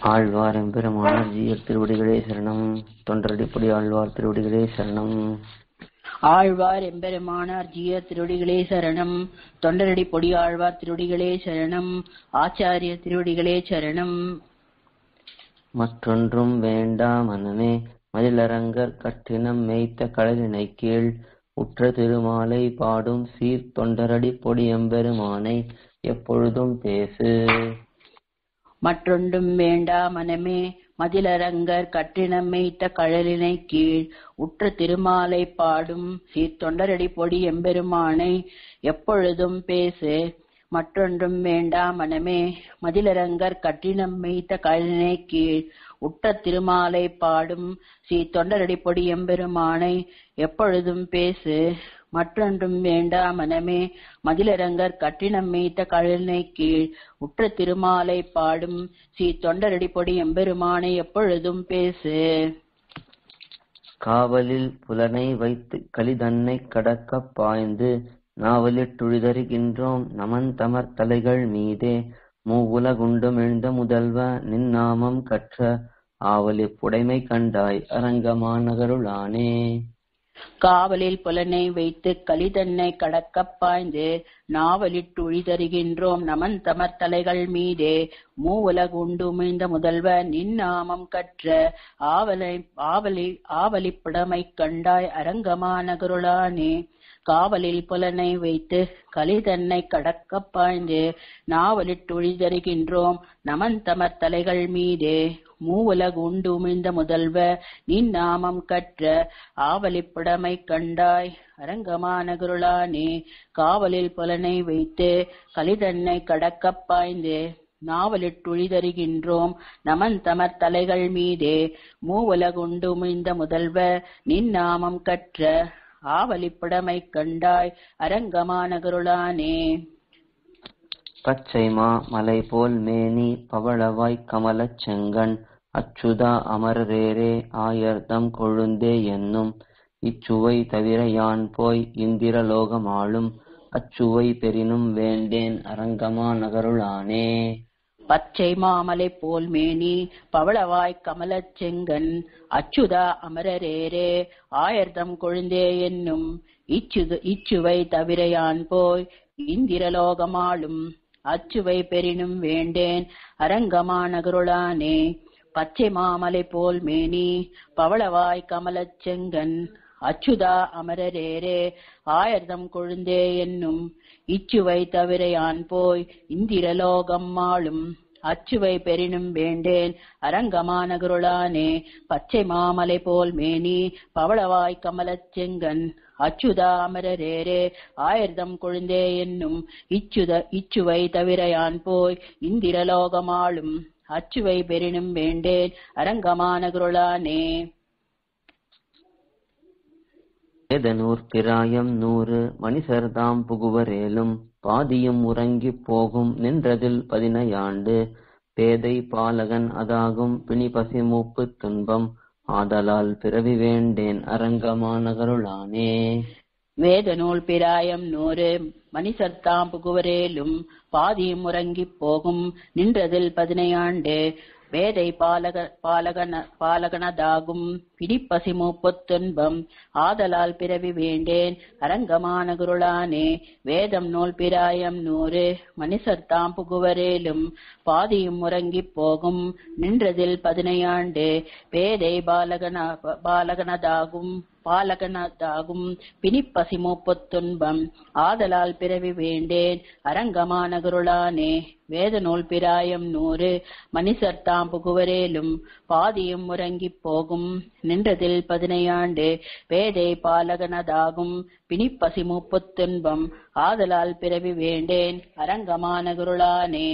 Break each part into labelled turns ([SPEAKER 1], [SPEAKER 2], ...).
[SPEAKER 1] ஆழ்வார் எம்பெருமானார் ஜீயர் திருவடிகளே சரணம் தொண்டரடிப்படி ஆழ்வார் திருவடிகளே சரணம்
[SPEAKER 2] ஆழ்வார் எம்பெருமானார் ஜீய திருவடிகளே சரணம் தொண்டரடி பொடி ஆழ்வார் திருவடிகளே சரணம் ஆச்சாரிய திருவடிகளே சரணம்
[SPEAKER 1] மற்றொன்றும் வேண்டா மனமே மதிலரங்கர் கட்டினம் மேய்த்த கடலினை கீழ் உற்ற திருமாலை பாடும் சீர் தொண்டரடி பொடி எம்பெருமானை எப்பொழுதும் பேசு
[SPEAKER 2] மற்றொன்றும் வேண்டா மனமே மதிலரங்கர் கற்றினம் மேய்த்த கழலினை கீழ் உற்ற திருமாலை பாடும் சீர்தொண்டரடி பொடி எம்பெருமானை எப்பொழுதும் பேசு மற்றொன்றும் வேண்டா மனமே மதிலரங்கர் கற்றினம் மேய்த்த கழலினை கீழ் உற்ற திருமாலை பாடும் ஸ்ரீ தொண்டரடி பொடி எம்பெருமானை எப்பொழுதும் பேசு மற்றொன்றும் வேண்டா மனமே மதிலரங்கர் கற்றினம் மேய்த்த கழலினை கீழ் உற்ற திருமாலை பாடும் ஸ்ரீ தொண்டரடி பொடி எம்பெருமானை எப்பொழுதும் பேசு
[SPEAKER 1] காவலில் புலனை வைத்து கலிதன்னை கடக்கப் பாய்ந்து நாவலிட்டுழிதருகின்றோம் நமன் தமர் தலைகள் மீதே மூவுலகுண்டும் எழுந்த முதல்வ நின் நாமம் கற்ற ஆவலி புடைமை கண்டாய் அரங்கமாநகருளானே
[SPEAKER 2] காவலில் புலனை வைத்து கலிதன்னை கடக்கப் பாய்ந்து நாவலிட்டு உழிதருகின்றோம் நமன் தமர் தலைகள் மீதே மூவுலகுண்டு உமிழ்ந்த முதல்வ நின் நாமம் கற்ற ஆவலை ஆவலி ஆவலிப்புடமை கண்டாய் அரங்கமா நகருளானே காவலில் புலனை வைத்து கலிதன்னை கடக்கப் பாய்ந்து நாவலிட்டு உழிதருகின்றோம் நமன் தமர் தலைகள் மீதே மூவுலகு உண்டு உமிழ்ந்த முதல்வ நின் நாமம் கற்ற ஆவலிப்புடமை கண்டாய் அரங்கமா நகருளானே காவலில் புலனை வைத்து கலிதன்னை கடக்கப் பாய்ந்து நாவலிட்டுழிதருகின்றோம் நமன் தமர் தலைகள் மீதே மூவுலகுண்டு உமிழ்ந்த முதல்வ நின் நாமம் கற்ற ஆவலிப்புடமை கண்டாய் அரங்கமா நகருளானே
[SPEAKER 1] பச்சைமா மலை போல் மேனி பவளவாய் கமலச் செங்கண் அச்சுதா அமரரேரே ஆயர்தம் கொழுந்தே என்னும் இச்சுவை தவிர யான் போய் இந்திரலோகமாளும் அச்சுவை பெரினும் வேண்டேன் அரங்கமா நகருளானே
[SPEAKER 2] பச்சை மாமலை போல் மேனி பவளவாய் கமலச் செங்கன் அச்சுதா அமரரேரே ஆயர்தம் கொழுந்தே என்னும் இச்சுது இச்சுவை தவிர யான் போய் இந்திரலோகமாளும் அச்சுவை பெரினும் வேண்டேன் அரங்கமா நகருளானே பச்சை மாமலை போல் மேனி பவளவாய் கமலச் செங்கன் அச்சுதா அமரரேரே ஆயர்தம் கொழுந்தே என்னும் இச்சுவை தவிர யான் போய் இந்திரலோகம் மாளும் அச்சுவை பெரினும் வேண்டேன் அரங்கமா நகருளானே பச்சை மாமலை போல் மேனி பவளவாய் கமலச் செங்கன் அச்சுதா அமரரேரே ஆயிரதம் கொழுந்தே என்னும் இச்சுத இச்சுவை தவிர யான் போய் இந்திரலோகமாளும் அச்சுவை பெரினும் வேண்டேன் அரங்கமா நகருளானே
[SPEAKER 1] ஏதனூர் பிராயம் நூறு மணிசர்தாம் புகுவரேலும் பாதியும் உறங்கிப் போகும் நின்றதில் பதினையாண்டு பேதை பாலகன் அதாகும் பிணி பசி மூப்பு துன்பம் ஆதலால் பிறவி வேண்டேன் அரங்கமா நகருளானே
[SPEAKER 2] வேத நூல் பிராயம் நூறு மணிசர்தாம் புகுவரேலும் பாதியும் உறங்கிப் போகும் நின்றதில் பதினையாண்டு வேதை பாலக பாலகன பாலகனதாகும் பிடிப்பசி மூப்புத்துன்பம் ஆதலால் பிறவி வேண்டேன் அரங்கமான குருளானே வேதம் நூல் பிராயம் நூறு மனுஷர்தாம் புகுவரேலும் பாதியும் உறங்கிப் போகும் நின்றதில் பதினையாண்டு பேதை பாலகன பாலகனதாகும் பாலகனதாகும் பிணிப்பசி மூப்புத்துன்பம் ஆதலால் பிறவி வேண்டேன் அரங்கமா நகருளானே வேத நூல் பிராயம் நூறு மனிதர் தாம் புகுவரேலும் பாதியும் உறங்கிப் போகும் நின்றதில் பதினையாண்டு பேதை பாலகனதாகும் பிணிப்பசி மூப்புத்துன்பம் ஆதலால் பிறவி வேண்டேன் அரங்கமா நகருளானே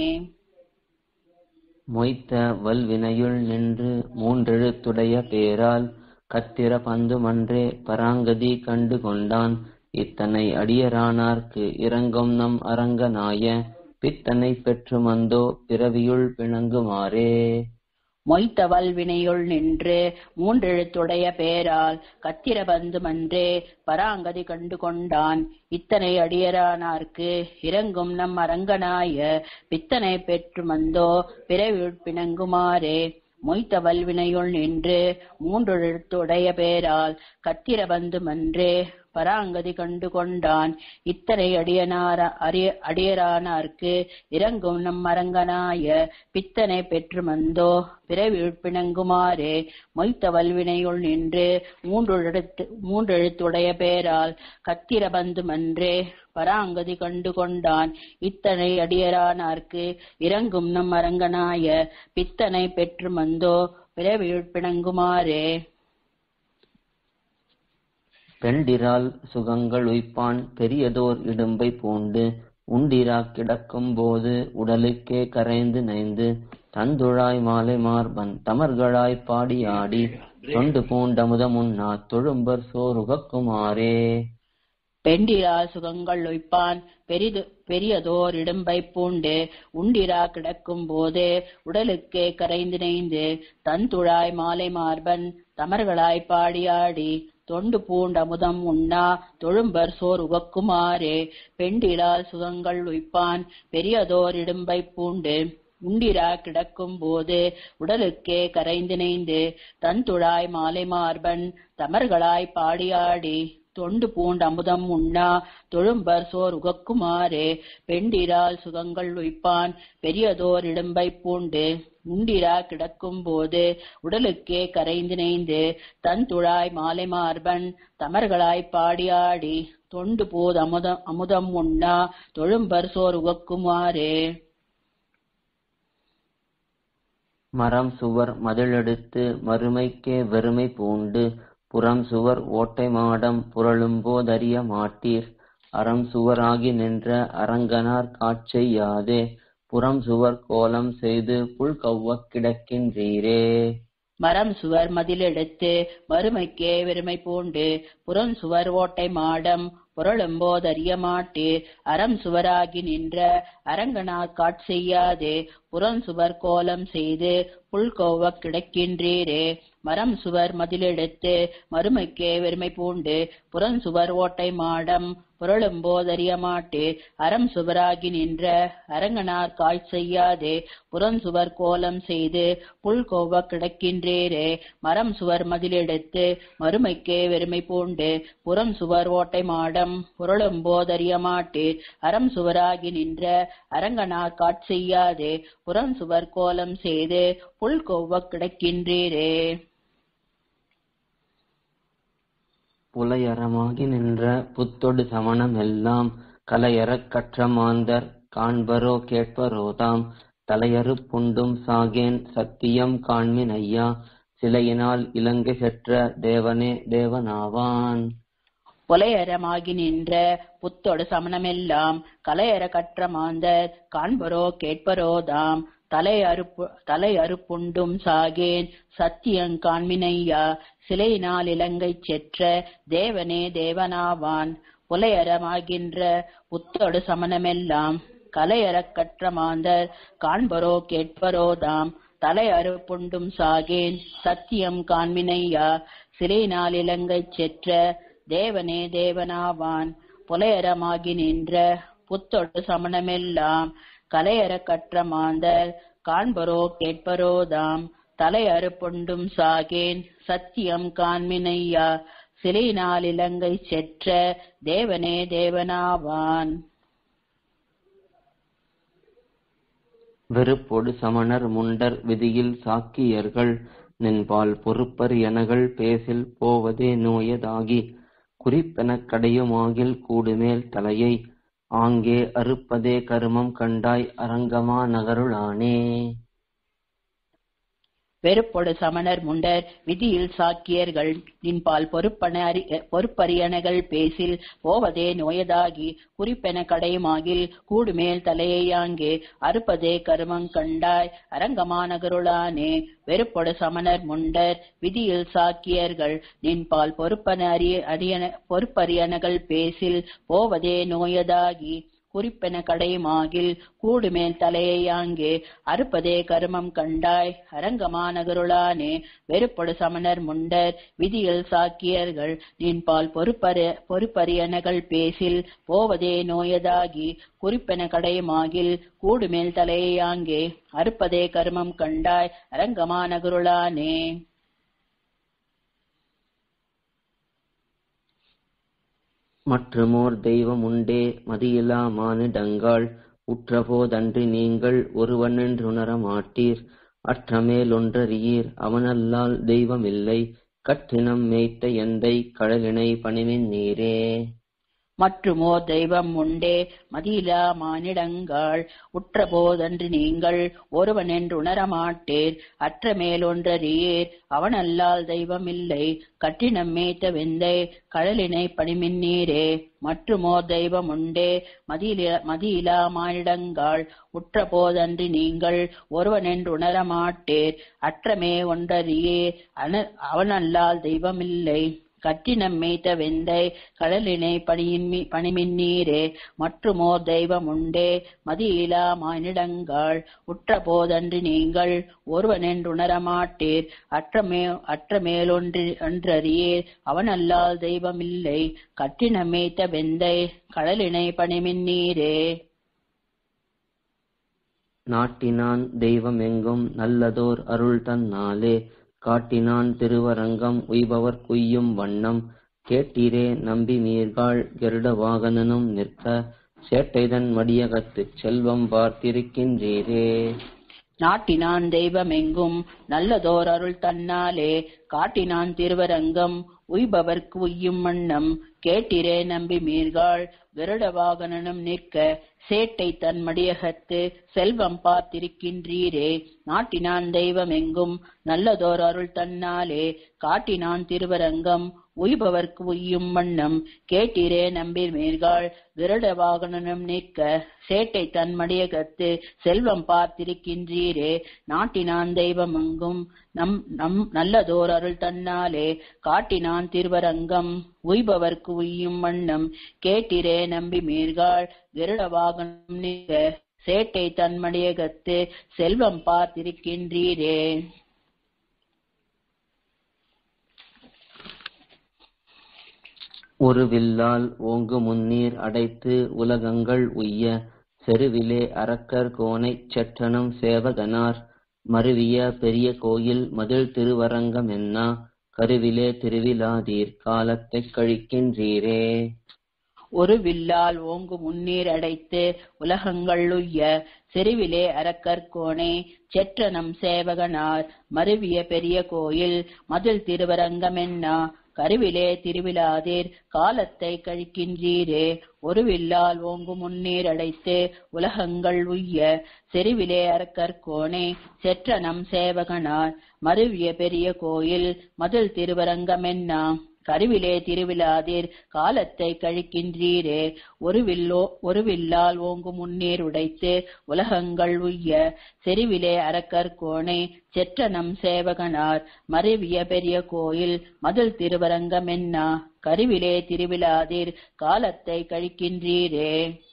[SPEAKER 1] மொய்த்த வல்வினையுள் நின்று மூன்றெழுத்துடைய பேரால் கத்திர பந்துமன்றே பராங்கதி கண்டு கொண்டான் இத்தனை அடியரானார்க்கு இறங்கும் நம் அரங்கநாய பித்தனை பெற்று மந்தோ பிறவியுள் பிணங்குமாறே
[SPEAKER 2] மொய்த்த வல்வினையுள் நின்று மூன்றெழுத்துடைய பேரால் கத்திர பந்துமன்றே பராங்கதி கண்டு கொண்டான் இத்தனை அடியரானார்க்கு இறங்கும் நம் அரங்கனாய பித்தனை பெற்று மந்தோ பிறவியுட் பிணங்குமாறே மொய்த்த வல்வினையுள் நின்று மூன்றெழுத்துடைய பேரால் கத்திர பந்துமன்றே பராங்கதி கண்டு கொண்டான் இத்தனை அடியனார அரிய அடியரானார்க்கு இறங்கும் நம் அரங்கனாய பித்தனை பெற்று மந்தோ பிறவி பிணங்குமாறே மொய்த்த வல்வினையுள் நின்று மூன்றெழுத்து மூன்றெழுத்துடைய பேரால் கத்திர பந்து மன்றே பராங்கதி கண்டு கொண்டான் இத்தனை அடியரானார்க்கு இறங்கும் நம் அரங்கனாய பித்தனை பெற்று மந்தோ பிறவி பிணங்குமாறே
[SPEAKER 1] பெண்டிரால் சுகங்கள் உய்ப்பான் பெரியதோர் இடும்பை பூண்டு உண்டிரா கிடக்கும் போது உடலுக்கே கரைந்து நைந்து தந்துழாய் மாலை மார்பன் தமர்களாய் பாடி ஆடி தொண்டு பூண்டமுதமுன்னா தொழும்பர் சோறுகக்குமாறே
[SPEAKER 2] பெண்டிரா சுகங்கள் ஒய்ப்பான் பெரிது பெரியதோர் இடும்பை பூண்டு உண்டிரா கிடக்கும் போது உடலுக்கே கரைந்து நெய்ந்து தந்துழாய் மாலை மார்பன் தமர்களாய் பாடியாடி தொண்டு பூண்ட அமுதம் உண்ணா தொழும்பர் சோர் உகக்குமாறே பெண்டிரால் சுகங்கள் உய்ப்பான் பெரியதோர் இடும்பை பூண்டு உண்டிரா கிடக்கும் போது உடலுக்கே கரைந்து நெய்ந்து தந்துழாய் மாலை மார்பன் தமர்களாய் பாடியாடி தொண்டு பூண்ட அமுதம் உண்ணா தொழும்பர் சோர் உகக்குமாறே பெண்டிரால் சுகங்கள் உய்ப்பான் பெரியதோர் இடும்பை பூண்டு உண்டிரா கிடக்கும் போது உடலுக்கே கரைந்து நெய்ந்து தன் துழாய் மாலை மார்பன் தமர்களாய் பாடியாடி தொண்டு போது அமுதம் அமுதம் உண்ணா தொழும்பர் சோர் உகக்குமாறே
[SPEAKER 1] மரம் சுவர் மதிலெடுத்து மறுமைக்கே வெறுமை பூண்டு புறம் சுவர் ஓட்டை மாடம் புரளும்போதறிய மாட்டீர் அறம் சுவராகி நின்ற அரங்கனார் காட்செய்யாதே புறம் சுவர் கோலம் செய்து புல் கவ்வக் கிடக்கின்றீரே
[SPEAKER 2] மரம் சுவர் மதிலெடுத்து வறுமைக்கே வெறுமை பூண்டு புறம் சுவர் ஓட்டை மாடம் புரளும்போதறிய மாட்டீர் அறம் சுவராகி நின்ற அரங்கனார் காட்செய்யாதே புறம் சுவர் கோலம் செய்து புல்கோவக் கிடக்கின்றீரே மரம் சுவர் மதிலெடுத்து மறுமைக்கே வெறுமை பூண்டு புறம் சுவர் ஓட்டை மாடம் புரளும்போதறிய மாட்டீர் அறம் சுவராகி நின்ற அரங்கனார் காட்சி செய்யாதே புறம் சுவர் கோலம் செய்து புல்கோவ கிடக்கின்றீரே மரம் சுவர் மதிலெடுத்து மறுமைக்கே வெறுமை பூண்டு புறம் சுவர் ஓட்டை மாடம் புரளும்போதறிய மாட்டீர் அறம் சுவராகி நின்ற அரங்கனார் காட்சி செய்யாதே புறம் சுவர் கோலம் செய்து புல்கோவ கிடக்கின்றீரே
[SPEAKER 1] புலையறமாகி நின்ற புத்தொடு சமணம் எல்லாம் கலையறக் கற்ற மாந்தர் காண்பரோ கேட்பரோதாம் தலையறு புண்டும் சாகேன் சத்தியம் காண்மின் ஐயா சிலையினால் இலங்கை செற்ற தேவனே தேவனாவான்
[SPEAKER 2] புலையரமாகி நின்ற புத்தொடு சமணமெல்லாம் கலையற கற்ற மாந்தர் காண்பரோ கேட்பரோதாம் தலை அறுப்பு தலை அறுப்புண்டும் சாகேன் சத்தியங் காண்மினையா சிலையினால் இலங்கை செற்ற தேவனே தேவனாவான் புலையரமாகின்ற புத்தொடு சமணமெல்லாம் கலையறக் கற்ற மாந்தர் காண்பரோ கேட்பரோதாம் தலை அறுப்புண்டும் சாகேன் சத்தியம் காண்மினையா சிலையினால் இலங்கை செற்ற தேவனே தேவனாவான் புலையரமாகி நின்ற புத்தொடு சமணமெல்லாம் கலையற கற்ற மாந்தர் காண்பரோ கேட்பரோதாம் தலை அறுப்புண்டும் சாகேன் சத்தியம் காண்மினையா சிலையினால் இலங்கை செற்ற தேவனே தேவனாவான்
[SPEAKER 1] வெறுப்பொடு சமணர் முண்டர் விதியில் சாக்கியர்கள் நின்பால் பொறுப்பர் எனகள் பேசில் போவதே நோயதாகி குறிப்பெனக் கடையுமாகில் கூடுமேல் தலையை ஆங்கே அறுப்பதே கருமம் கண்டாய் அரங்கமா நகருளானே
[SPEAKER 2] வெறுப்பொடு சமணர் முண்டர் விதியில் சாக்கியர்கள் நின்பால் பொறுப்பன அறி பொறுப்பரியணைகள் பேசில் போவதே நோயதாகி குறிப்பென கடையுமாகில் கூடுமேல் தலையாங்கே அறுப்பதே கருமங் கண்டாய் அரங்கமானகருளானே வெறுப்பொடு சமணர் முண்டர் விதியில் சாக்கியர்கள் நின்பால் பொறுப்பன அறிய அரியன பொறுப்பரியணைகள் பேசில் போவதே நோயதாகி குறிப்பென கடையுமாகில் கூடுமேல் தலையை ஆங்கே அறுப்பதே கருமம் கண்டாய் அரங்கமானகருளானே வெறுப்பொடு சமணர் முண்டர் விதியில் சாக்கியர்கள் நின்பால் பொறுப்பற பொறுப்பரியனகள் பேசில் போவதே நோயதாகி குறிப்பென கடையுமாகில் கூடுமேல் தலையை ஆங்கே அறுப்பதே கருமம் கண்டாய் அரங்கமானகருளானே
[SPEAKER 1] மற்றுமோர் தெய்வம் உண்டே மதியிலா மானிடங்காள் உற்றபோதன்றி நீங்கள் ஒருவனென்றுணர மாட்டீர் அற்றமேலொன்றறியீர் அவனல்லால் தெய்வமில்லை கற்றினம் மேய்த்த எந்தை கடலினை பணிமின் நீரே
[SPEAKER 2] மற்றுமோர் தெய்வம் உண்டே மதியிலா மானிடங்கள் உற்றபோதன்று நீங்கள் ஒருவன் என்று உணரமாட்டீர் அற்ற மேலொன்றறியீர் அவனல்லால் தெய்வமில்லை கட்டினம் மேய்த்த வெந்தை கடலினை பணிமின் நீரே மற்றுமோர் தெய்வம் உண்டே மதியில மதியிலா மானிடங்கள் உற்றபோதன்றி நீங்கள் ஒருவன் என்று உணரமாட்டீர் அற்றமே ஒன்றறியீர் அன அவனல்லால் தெய்வமில்லை கற்றினம் மேய்த்த வெந்தை கடலினை பணியின் பணிமின் நீரே மற்றுமோர் தெய்வம் உண்டே மதியிலா மானிடங்கள் உற்ற போதன்று நீங்கள் ஒருவன் என்று உணரமாட்டீர் அற்றமே அற்ற மேலொன்று ஒன்றறியீர் அவனல்லால் தெய்வமில்லை கற்றினம் மேய்த்த வெந்தை கடலினை பணிமின் நீரே
[SPEAKER 1] நாட்டினான் தெய்வம் எங்கும் நல்லதோர் அருள் தன்னாலே காட்டினான் திருவரங்கம் உய்பவர் குய்யும் வண்ணம் கேட்டீரே நம்பி மீர்காள் கருட வாகனனும் நிற்க சேட்டைதன் மடியகத்துச் செல்வம் பார்த்திருக்கின்றீரே
[SPEAKER 2] நாட்டினான் தெய்வமெங்கும் நல்லதோர் அருள் தன்னாலே காட்டினான் திருவரங்கம் உய்பவர்க்கு உய்யும் வண்ணம் கேட்டிரே நம்பி மீர்காள் கருட வாகனனும் நிற்க சேட்டை தன் மடியகத்து செல்வம் பார்த்திருக்கின்றீரே நாட்டினான் தெய்வமெங்கும் நல்லதோர் அருள் தன்னாலே காட்டினான் திருவரங்கம் உய்பவர்க்கு உய்யும் வண்ணம் கேட்டிரே நம்பி மேற்காள் விரட வாகனனும் நிற்க சேட்டை தன் மடியகத்து செல்வம் பார்த்திருக்கின்றீரே நாட்டினான் தெய்வமெங்கும் நம் நம் நல்லதோர் அருள் தன்னாலே காட்டினான் திருவரங்கம் உய்பவர்க்கு உய்யும் வண்ணம் கேட்டிரே நம்பி மேற்காள் விரட வாகனம் நிற்க சேட்டை தன் மடியகத்து செல்வம் பார்த்திருக்கின்றீரே
[SPEAKER 1] ஒரு வில்லால் ஓங்கு முன்னீர் அடைத்து உலகங்கள் உய்ய செருவிலே அரக்கர் கோனைச் செற்றனும் சேவகனார் மருவிய பெரிய கோயில் மதில் திருவரங்கம் என்னா கருவிலே திருவிழாதீர் காலத்தைக் கழிக்கின்றீரே
[SPEAKER 2] ஒரு வில்லால் ஓங்கு முன்னீர் அடைத்து உலகங்கள் உய்ய செருவிலே அரக்கர்கோணே செற்றனம் சேவகனார் மருவிய பெரிய கோயில் மதில் திருவரங்கமென்னா கருவிலே திருவிழாதீர் காலத்தை கழிக்கின்றீரே ஒரு வில்லால் ஓங்கு முன்னீர் அடைத்து உலகங்கள் உய்ய செருவிலே அரக்கர்கோணே செற்றனம் சேவகனார் மருவிய பெரிய கோயில் மதில் திருவரங்கமென்னா கருவிலே திருவிழாதீர் காலத்தை கழிக்கின்றீரே ஒரு வில்லோ ஒரு வில்லால் ஓங்கு முன்னீர் உடைத்து உலகங்கள் உய்ய செருவிலே அரக்கர் கோணை செற்றனம் சேவகனார் மருவிய பெரிய கோயில் மதில் திருவரங்கம் என்னா கருவிலே திருவிழாதீர் காலத்தை கழிக்கின்றீரே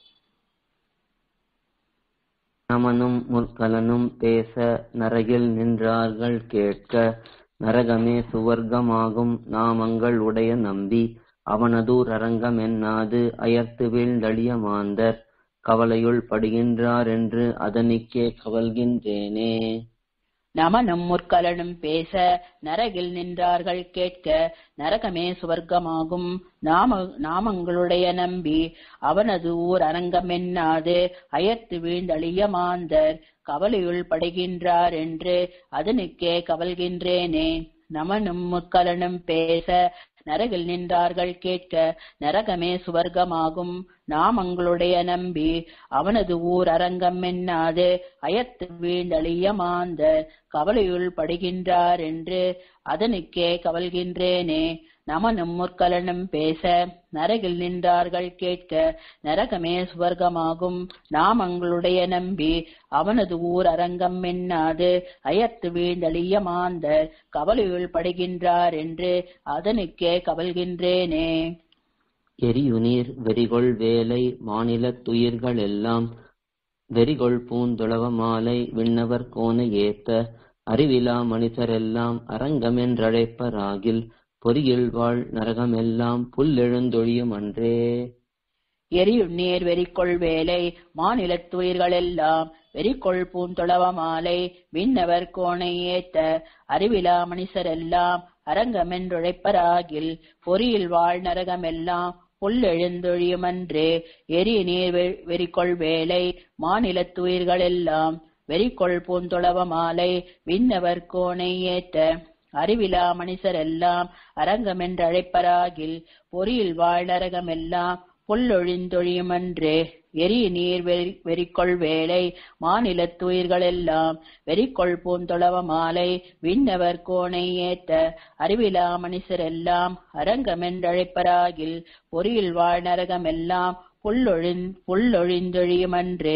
[SPEAKER 1] நமனும் முற்கலனும் பேச நரகில் நின்றார்கள் கேட்க நரகமே சுவர்க்கமாகும் நாமங்கள் உடைய நம்பி அவனதூர் அரங்கம் என்னாது அயர்த்து வீழ்ந்தழிய மாந்தர் கவலையுள் படுகின்றார் என்று அதனிக்கே கவல்கின்றேனே
[SPEAKER 2] நமனும் முற்கலனும் பேச நரகில் நின்றார்கள் கேட்க நரகமே சுவர்க்கமாகும் நாம நாமங்களுடைய நம்பி அவனது ஊர் அரங்கமென்னாது அயர்த்து வீழ்ந்தழிய மாந்தர் கவலையுள் படுகின்றார் என்று அதனுக்கே கவல்கின்றேனே நமனும் முற்கலனும் பேச நரகில் நின்றார்கள் கேட்க நரகமே சுவர்க்கமாகும் நாமங்களுடைய நம்பி அவனது ஊர் அரங்கம் என்னாது அயத்து வீழ்ந்தழிய மாந்த கவலையுள் படுகின்றார் என்று அதனுக்கே கவல்கின்றேனே நமனும் முற்கலனும் பேச நரகில் நின்றார்கள் கேட்க நரகமே சுவர்க்கமாகும் நாமங்களுடைய நம்பி அவனது ஊர் அரங்கம் என்னாது அயத்து வீழ்ந்தழிய மாந்தர் கவலையுள் படுகின்றார் என்று அதனுக்கே கவல்கின்றேனே
[SPEAKER 1] எரியுநீர் வெறிகொள் வேலை மாநிலத் துயிர்களெல்லாம் வெறிகொள் பூந்துளவ மாலை விண்ணவர் கோனை ஏத்த அறிவிலா மனிதரெல்லாம் அரங்கமென்றழைப்பராகில் பொறியில் வாழ் நரகமெல்லாம் புல்லெழுந்தொழியும் அன்றே
[SPEAKER 2] எரியுநீர் வெறிக்கொள் வேலை மாநிலத்துயிர்களெல்லாம் வெறிக்கொள் பூந்தொளவ மாலை விண்ணவர் கோணை ஏத்த அறிவிலா மனிதரெல்லாம் அரங்கமென்றுழைப்பராகில் பொறியில் வாழ் நரகமெல்லாம் புல்லெழுந்தொழியுமன்றே எரி நீர் வெ- வெறிக்கொள் வேலை மாநிலத்துயிர்களெல்லாம் வெறிக்கொள் பூந்தொளவ மாலை விண்ணவர் கோணை ஏத்த அறிவிலா மனிதரெல்லாம் அரங்கமென்றழைப்பராகில் பொறியில் வாழ் நரகமெல்லாம் புல்லொழிந்தொழியுமன்றே எரி நீர் வெறி வெறிக்கொள் வேலை மாநிலத்துயிர்களெல்லாம் வெறிக்கொள் பூந்தொளவ மாலை விண்ணவர் கோணை ஏத்த அறிவிலா மனிதரெல்லாம் அரங்கமென்றழைப்பராகில் பொறியில் வாழ் நரகமெல்லாம் புல்லொழிந் புல்லொழிந்தொழியுமன்றே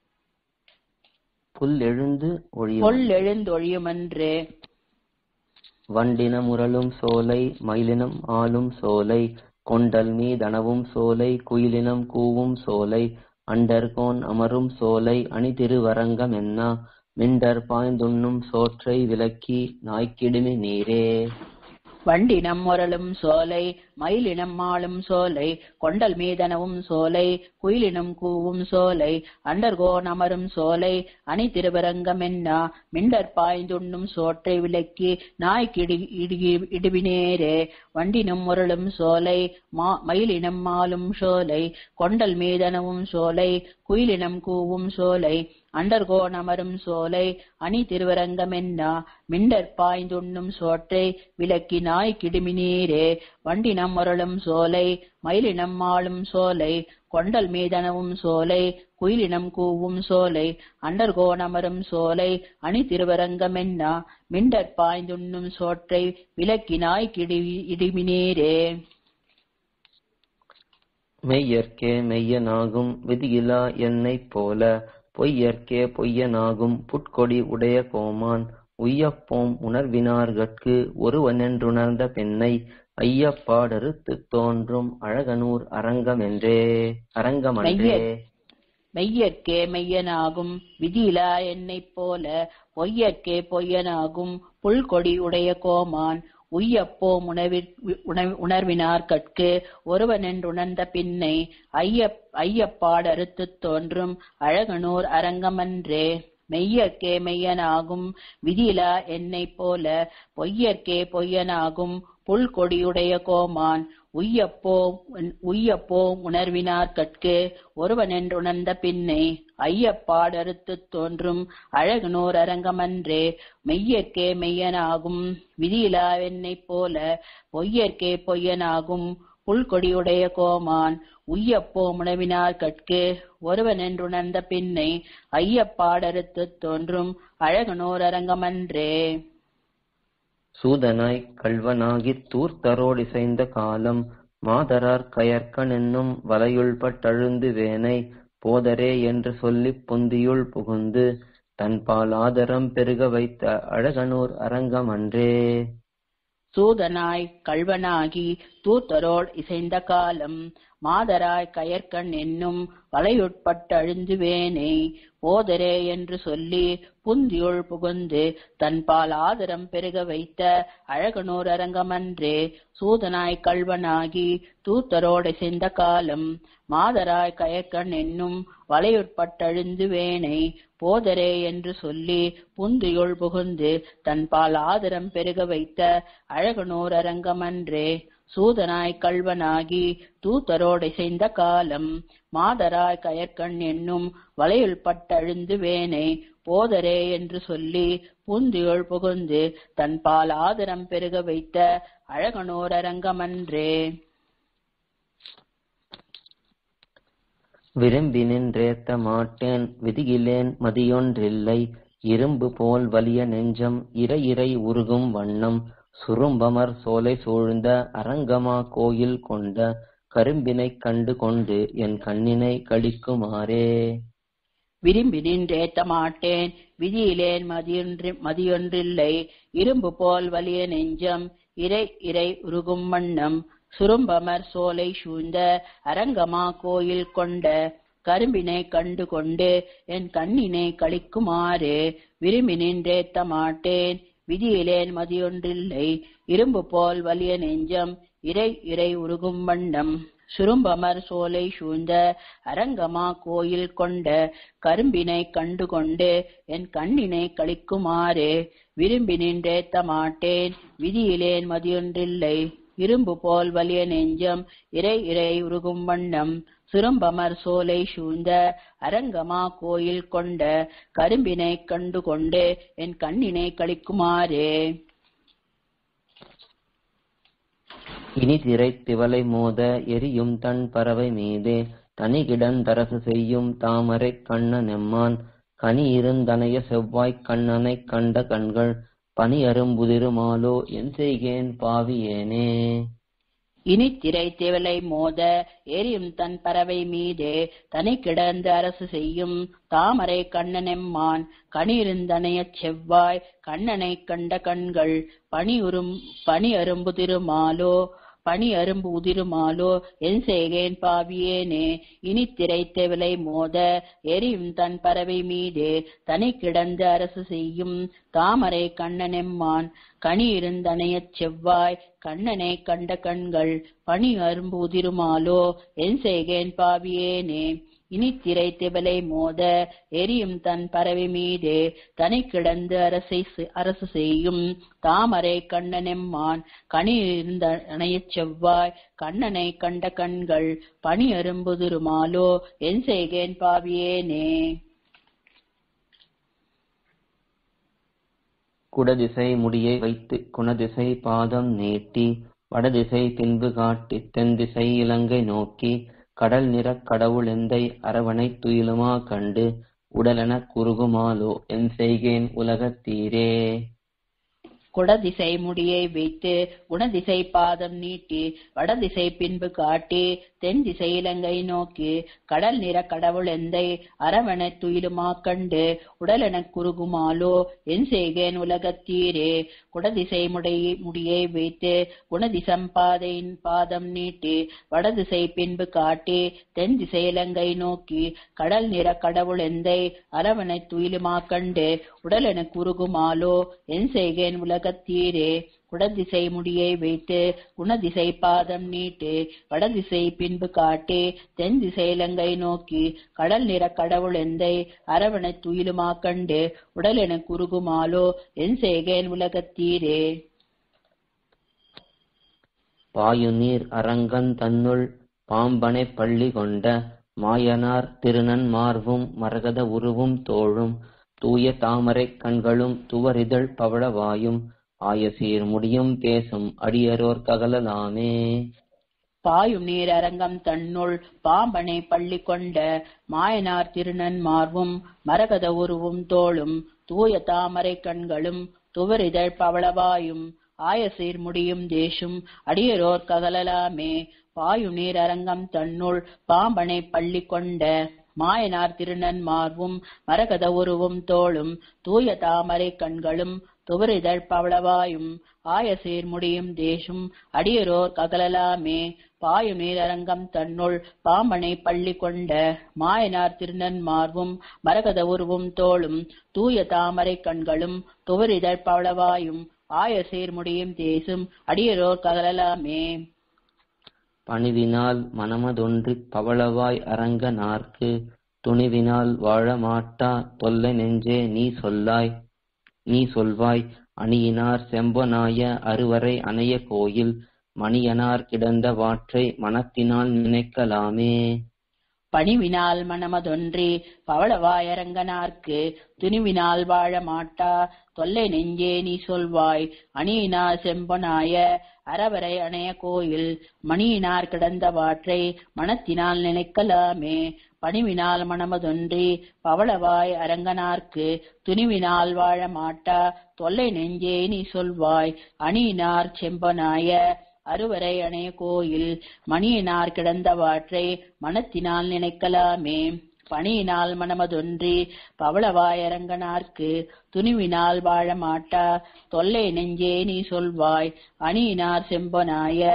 [SPEAKER 1] புல் எழுந்து ஒழியும்
[SPEAKER 2] புல்லெழுந்தொழியுமன்றே
[SPEAKER 1] வண்டின முரலும் சோலை மயிலினம் ஆளும் சோலை கொண்டல் மீதனவும் சோலை குயிலினம் கூவும் சோலை அண்டர்கோன் அமரும் சோலை அணி திருவரங்கமென்னா மிண்டர் பாய்ந்துண்ணும் சோற்றை விலக்கி நாய்க்கிடுமி நீரே
[SPEAKER 2] வண்டினம் முரலும் சோலை மயிலினம் ஆளும் சோலை கொண்டல் மீதனவும் சோலை குயிலினம் கூவும் சோலை அண்டர்கோன் அமரும் சோலை அணி திருவரங்கமென்னா மிண்டர் பாய்ந்துண்ணும் சோற்றை விலக்கி நாய்க்கிடி இடுகி இடுவினேரே வண்டினம் முரளும் சோலை மா மயிலினம் ஆளும் சோலை கொண்டல் மீதனவும் சோலை குயிலினம் கூவும் சோலை அண்டர்கோன் அமரும் சோலை அணி திருவரங்கமென்னா மிண்டர் பாய்ந்துண்ணும் சோற்றை விலக்கி நாய் கிடுமினீரே வண்டினம் முரளும் சோலை மயிலினம் ஆளும் சோலை கொண்டல் மீதனவும் சோலை குயிலினம் கூவும் சோலை அண்டர்கோன் அமரும் சோலை அணி திருவரங்கமென்னா மிண்டர் பாய்ந்துண்ணும் சோற்றை விலக்கி நாய் கிடி இடுமினீரே
[SPEAKER 1] மெய்யற்கே மெய்யனாகும் விதியிலா என்னைப் போல பொய்யற்கே பொய்யனாகும் புட்கொடி உடைய கோமான் உய்யப்போம் உணர்வினார்கட்கு ஒருவனென்றுணர்ந்த பெண்ணை ஐயப்பாடறுத்துத் தோன்றும் அழகனூர் அரங்கமென்றே அரங்கமன்றே
[SPEAKER 2] மெய்யற்கே மெய்யனாகும் விதியிலா என்னைப் போல பொய்யற்கே பொய்யனாகும் புல்கொடி உடைய கோமான் உய்யப்போம் உணவிற் உண- உணர்வினார் கட்கு ஒருவனென்றுணர்ந்த பின்னை ஐயப் ஐயப்பாடறுத்துத் தோன்றும் அழகனூர் அரங்கமன்றே மெய்யற்கே மெய்யனாகும் விதியிலா என்னைப் போல பொய்யற்கே பொய்யனாகும் புல்கொடியுடைய கோமான் உய்யப்போ உய்யப்போ உணர்வினார் கட்கு ஒருவனென்றுணர்ந்த பின்னை ஐயப்பாடறுத்துத் தோன்றும் அழகுனோர் அரங்கமன்றே மெய்யற்கே மெய்யனாகும் விதியிலா என்னைப் போல பொய்யற்கே பொய்யனாகும் புல்கொடியுடைய கோமான் உய்யப்போ உணவினார் கட்கு ஒருவனென்றுணர்ந்த பின்னை ஐயப்பாடறுத்துத் தோன்றும் அழகுனோர் அரங்கமன்றே
[SPEAKER 1] சூதனாய் கள்வனாகித் தூர்த்தரோடிசைந்த காலம் மாதரார் கயற்கன் என்னும் வலையுள்பட்டழுந்து வேனை போதரே என்று சொல்லிப் பொந்தியுள் புகுந்து தன்பால் ஆதரம் பெருக வைத்த அழகனூர் அரங்கமன்றே
[SPEAKER 2] சூதனாய் கள்வனாகி தூத்தரோள் இசைந்த காலம் மாதராய் கயற்கண் என்னும் வலையுட்பட்டழுந்துவேனை போதரே என்று சொல்லி புந்தியுள் புகுந்து தன்பால் ஆதரம் பெருக வைத்த அழகனூர் அரங்கமன்றே சூதனாய் கள்வனாகி தூத்தரோடு இசைந்த காலம் மாதராய் கயற்கண் என்னும் வலையுட்பட்டழுந்துவேனை போதரே என்று சொல்லி புந்தியுள் புகுந்து தன்பால் ஆதரம் பெருக வைத்த அழகனூர் அரங்கமன்றே சூதனாய் கள்வனாகி தூத்தரோடு இசைந்த காலம் மாதராய் கயற்கண் என்னும் வலையுள் பட்டழுந்து வேனை போதரே என்று சொல்லி புந்தியுள் புகுந்து தன்பால் ஆதரம் பெருக வைத்த அழகனோர் அரங்கமன்றே
[SPEAKER 1] விரும்பி நின்றேத்த மாட்டேன் விதியிலேன் மதியொன்றில்லை இரும்பு போல் வலிய நெஞ்சம் இறை இறை உருகும் வண்ணம் சுரும்பமர் சோலை சூழ்ந்த அரங்கமா கோயில் கொண்ட கரும்பினைக் கண்டு கொண்டு என் கண்ணினை கடிக்குமாறே
[SPEAKER 2] விரும்பி நின்றேத்த மாட்டேன் விதியிலேன் மதியொன்று மதியொன்றில்லை இரும்பு போல் வலிய நெஞ்சம் இறை இறை உருகும் வண்ணம் சுரும்பமர் சோலை சூழ்ந்த அரங்கமா கோயில் கொண்ட கரும்பினை கண்டு கொண்டு என் கண்ணினை கழிக்குமாறு விரும்பி நின்றேத்த மாட்டேன் விதியிலேன் மதியொன்றில்லை இரும்பு போல் வலிய நெஞ்சம் இறை இறை உருகும் வண்ணம் சுரும்பமர் சோலை சூழ்ந்த அரங்கமா கோயில் கொண்ட கரும்பினை கண்டு கொண்டு என் கண்ணினை கழிக்குமாறு விரும்பி நின்றேத்த மாட்டேன் விதியிலேன் மதியொன்றில்லை இரும்பு போல் வலிய நெஞ்சம் இறை இறை உருகும் வண்ணம் சுரும்பமர் சோலை சூழ்ந்த அரங்கமா கோயில் கொண்ட கரும்பினை கண்டு கொண்டு என் கண்ணினை கழிக்குமாறு
[SPEAKER 1] இனி திரை திவலை மோத எரியும் தன் பறவை மீதே தனிகிடன் தரசு செய்யும் தாமரை கண்ணன் எம்மான் கனி இருந்தனைய செவ்வாய்க் கண்ணனைக் கண்ட கண்கள் பனி அரும்புதிருமாலோ என் செய்கேன் பாவியேனே
[SPEAKER 2] இனி திரை திவலை மோத எரியும் தன் பறவை மீதே தனி கிடந்து அரசு செய்யும் தாமரை கண்ணனெம்மான் கனியிருந்தனையச் செவ்வாய் கண்ணனை கண்ட கண்கள் பனி உரும் பனி அரும்பு திருமாலோ பனி அரும்பு உதிருமாலோ என் செய்கேன் பாவியேனே இனி திரைத்த விலை மோத எரியும் தன் பறவை மீதே தனி கிடந்து அரசு செய்யும் தாமரை கண்ணனெம்மான் கனி இருந்தனையச் செவ்வாய் கண்ணனை கண்ட கண்கள் பனி அரும்பு உதிருமாலோ என் செய்கேன் பாவியேனே இனி திரை திவலை மோத எரியும் தன் பறவை மீதே தனி கிடந்து அரசை அரசு செய்யும் தாமரை கண்ணனெம்மான் கனி இருந்த அணையச் செவ்வாய் கண்ணனை கண்ட கண்கள் பனி அரும்புதிருமாலோ என் செய்கேன் பாவியேனே
[SPEAKER 1] குடதிசை முடியை வைத்து குணதிசை பாதம் நீட்டி வடதிசை பின்பு காட்டி தென்திசை இலங்கை நோக்கி கடல் நிறக் கடவுள் எந்தை அரவணைத் துயிலுமா கண்டு உடலெனக் குறுகுமாலோ என் செய்கேன் உலகத்தீரே
[SPEAKER 2] குடதிசை முடியை வைத்து குணதிசை பாதம் நீட்டி வடதிசை பின்பு காட்டி தென் திசை இலங்கை நோக்கி கடல் நிற கடவுள் எந்தை அரவண துயிலுமா கண்டு உடலெனக் குறுகுமாலோ என் செய்கேன் உலகத்தீரே குடதிசை முடைய முடியை வைத்து குணதிசம் பாதையின் பாதம் நீட்டி வடதிசை பின்பு காட்டி தென் திசை இலங்கை நோக்கி கடல் நிற கடவுள் எந்தை அரவணை துயிலுமா கண்டு உடலெனக் குறுகுமாலோ என் செய்கேன் உலகத்தீரே குடதிசை முடியை வைத்து குணதிசை பாதம் நீட்டு வடதிசை பின்பு காட்டி தென் திசை இலங்கை நோக்கி கடல் நிற கடவுள் எந்தை அரவணை துயிலுமா கண்டு உடல் என குறுகுமாலோ என் செய்கேன் உலகத்தீரே
[SPEAKER 1] பாயுநீர் அரங்கன் தன்னுள் பாம்பனை பள்ளி கொண்ட மாயனார் திருநன் மார்வும் மரகத உருவும் தோழும் தூய தாமரைக் கண்களும் துவரிதழ் பவளவாயும் ஆயசீர் முடியும் பேசும் அடியரோர் ககலலாமே
[SPEAKER 2] பாயும் நீர் அரங்கம் தன்னுள் பாம்பனை பள்ளி கொண்ட மாயனார் திருநன் மார்வும் மரகத உருவும் தோளும் தூய தாமரை கண்களும் துவரிதழ் பவளவாயும் ஆயசீர் முடியும் தேசும் அடியரோர் ககலலாமே பாயும் நீர் அரங்கம் தன்னுள் பாம்பனை பள்ளி கொண்ட மாயனார் திருநன் மார்வும் மரகத உருவும் தோளும் தூய தாமரை கண்களும் துவரிதழ் பவளவாயும் ஆயசீர் முடியும் தேசும் அடியரோர் ககலலாமே பாயும் நீரரங்கம் தன்னுள் பாம்பனை பள்ளி கொண்ட மாயனார் திருநன் மார்வும் மரகத உருவும் தோளும் தூய தாமரை கண்களும் துவரிதழ் பவளவாயும் ஆயசீர் முடியும் தேசும் அடியரோர் ககலலாமே
[SPEAKER 1] பணிவினால் மனமதொன்றிப் பவளவாய் அரங்க நார்க்கு துணிவினால் வாழ மாட்டா தொல்லை நெஞ்சே நீ சொல்லாய் நீ சொல்வாய் அணியினார் செம்பனாய அருவரை அணைய கோயில் மணியனார் கிடந்த வாற்றை மனத்தினால் நினைக்கலாமே
[SPEAKER 2] பணிவினால் மனமதொன்றி பவளவாயரங்கனார்க்கு துணிவினால் வாழ மாட்டா தொல்லை நெஞ்சே நீ சொல்வாய் அணியினார் செம்பனாய அறவரை அணைய கோயில் மணியினார் கிடந்த வாற்றை மனத்தினால் நினைக்கலாமே பணிவினால் மனமதொன்றி பவளவாய் அரங்கனார்க்கு துணிவினால் வாழ மாட்டா தொல்லை நெஞ்சே நீ சொல்வாய் அணியினார் செம்பனாய அருவரை அணைய கோயில் மணியினார் கிடந்தவாற்றை மனத்தினால் நினைக்கலாமே பணியினால் மனமதொன்றி பவளவாயரங்கனார்க்கு துணிவினால் வாழ மாட்டா தொல்லை நெஞ்சே நீ சொல்வாய் அணியினார் செம்பனாய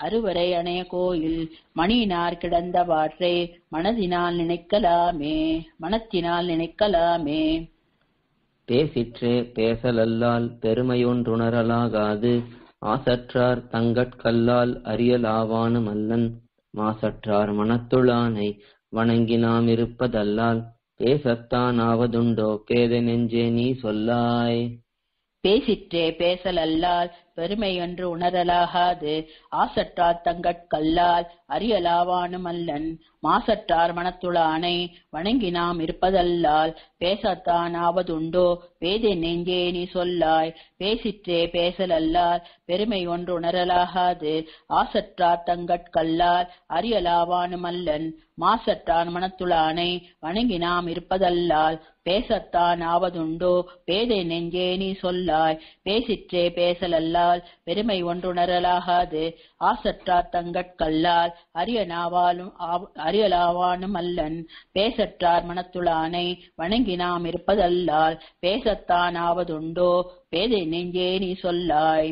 [SPEAKER 2] அறுவரை அணைய கோயில் மணியினார் கிடந்த வாற்றை மனதினால் நினைக்கலாமே மனத்தினால் நினைக்கலாமே
[SPEAKER 1] பேசிற்றே பேசலல்லால் பெருமையொன்றுணரலாகாது ஆசற்றார் தங்கட்கல்லால் அறியலாவானு மல்லன் மாசற்றார் மனத்துளானை வணங்கி நாம் இருப்பதல்லால் பேசத்தான் ஆவதுண்டோ பேதை நெஞ்சே நீ சொல்லாய்
[SPEAKER 2] பேசிற்றே பேசலல்லால் பெருமையொன்று உணரலாகாது ஆசற்றார் தங்கட்கல்லால் அறியலாவானும் அல்லன் மாசற்றார் மனத்துளானை வணங்கி நாம் இருப்பதல்லால் பேசத்தான் ஆவதுண்டோ பேதை நெஞ்சே நீ சொல்லாய் பேசிற்றே பேசலல்லால் பெருமை ஒன்று உணரலாகாது ஆசற்றார் தங்கட்கல்லால் அறியலாவானும் அல்லன் மாசற்றார் மனத்துளானை வணங்கி நாம் இருப்பதல்லால் பேசத்தான் ஆவதுண்டோ பேதை நெஞ்சே நீ சொல்லாய் பேசிற்றே பேசலல்லால் பெருமை ஒன்றுணரலாகாது ஆசற்றார் தங்கட்கல்லால் அரியனாவாலும் அறியலாவானும் அல்லன் பேசற்றார் மனத்துளானை வணங்கி நாம் இருப்பதல்லால் பேசத்தான் ஆவதுண்டோ பேதை நெஞ்சே நீ சொல்லாய்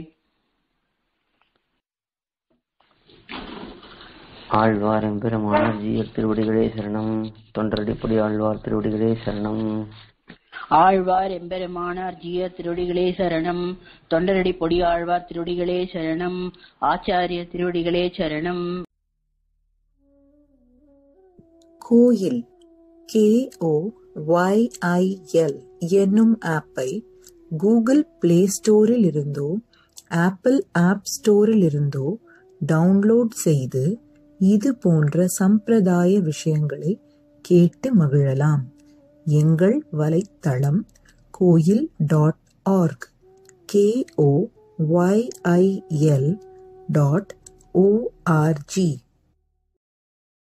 [SPEAKER 1] ஆழ்வார் எம்பெருமானார் ஜீயர் திருவடிகளே சரணம் தொண்டரடிப்படி ஆழ்வார் திருவடிகளே சரணம்
[SPEAKER 2] ஆழ்வார் எம்பெருமானார் ஜீய திருவடிகளே சரணம் தொண்டரடி பொடி ஆழ்வார் திருவடிகளே சரணம் ஆச்சாரிய திருவடிகளே சரணம்
[SPEAKER 3] கோயில் கே ஓ ஒய்ஐஎல் என்னும் ஆப்பை கூகுள் பிளே ஸ்டோரில் இருந்தோ ஆப்பிள் ஆப் ஸ்டோரில் இருந்தோ டவுன்லோட் செய்து இது போன்ற சம்பிரதாய விஷயங்களை கேட்டு மகிழலாம் எங்கள் வலைத்தளம் கோயில் dot org K O Y I L dot O R G